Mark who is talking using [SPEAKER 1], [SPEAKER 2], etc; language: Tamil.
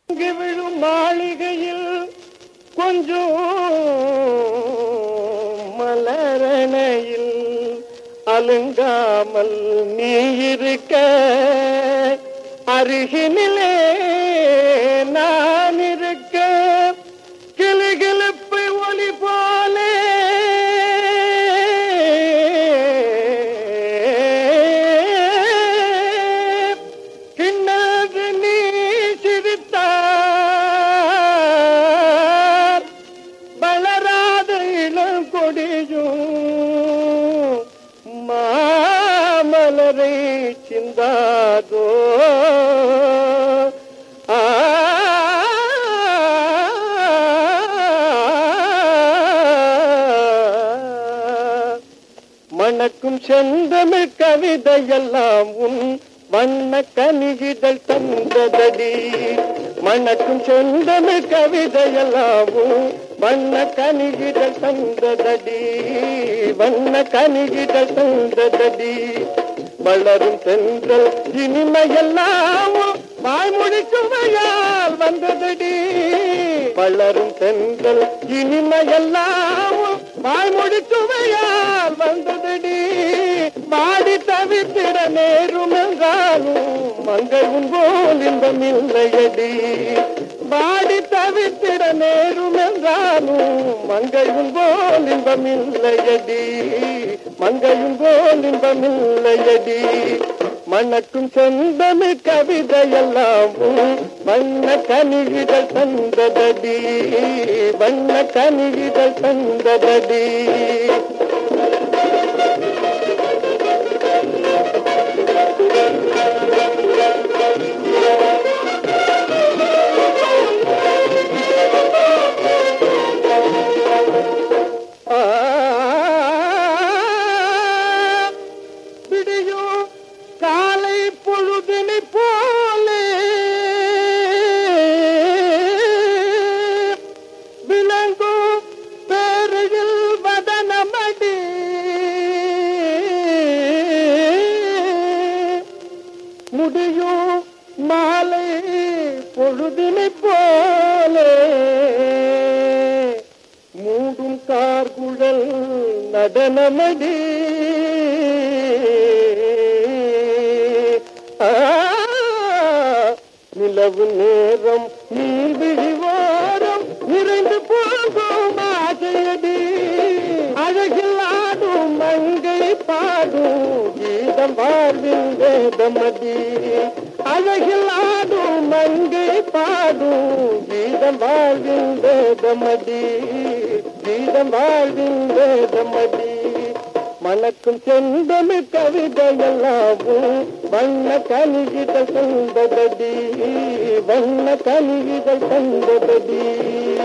[SPEAKER 1] இங்கு விழும் மாளிகையில் கொஞ்சம் மலரணையில் அலுங்காமல் நீ இருக்க அருகினிலே நான் இருக்க கிளுகிழப்பு ஒளி போலே கிண்ணது நீ சிரித்தார் வளராத இளம் கொடியும் மாமலரை சிந்தாதோ ஆ மணக்கும் செந்தமிழ் கவிதையெல்லாம் உன் வண்ண கனிகிதழ் தந்ததடி மணக்கும் செந்தமிழ் கவிதையெல்லாம் உன் வண்ண கனிகிதழ் தந்ததடி வண்ண கனிகிதழ் தந்ததடி வளரும் தென்றல் இனிமையெல்லாம் வாய்மொழி சுவையால் வந்ததடி வளரும் தென்றல் இனிமையெல்லாம் வாய்மொழி சுவையால் வந்ததடி மாடி தவித்திட நேரும் என்றாலும் மங்கையும் போல் இன்பம் இல்லையடி பாடி தவித்திட நேரும் என்றாலும் மங்கையும் போல் இன்பம் இல்லையடி மங்கையும் போல் இன்பம் இல்லையடி மணக்கும் சொந்தமி கவிதையெல்லாம் வண்ண கனிகள் தந்ததடி வண்ண கனிகள் தந்ததடி ஆ, விடியும் காலை பொழுதினை போலே விளங்கும் பேரையில் வதனமடி முடியும் மாலை பொழுதினை போலே மூடும் கார்குழல் நடனமடி ஆ, நிலவு நேரம் நீர் விழிவாரம் நிறைந்து போகும் ஆசையடி அழகில் ஆடும் மங்கை பாடும் கீதம் வாழ்வின் வேதமடி அழகில் ஆடும் மங்கை பாடும் கீதம் வாழ்வின் வேதமடி கீதம் வாழ்வின் வேதமடி மணக்கும் செந்தமிழ் கவிதையெல்லாவும் வண்ண கனிகிதழ் தந்ததடி வண்ண கனிகிதழ் தந்ததடி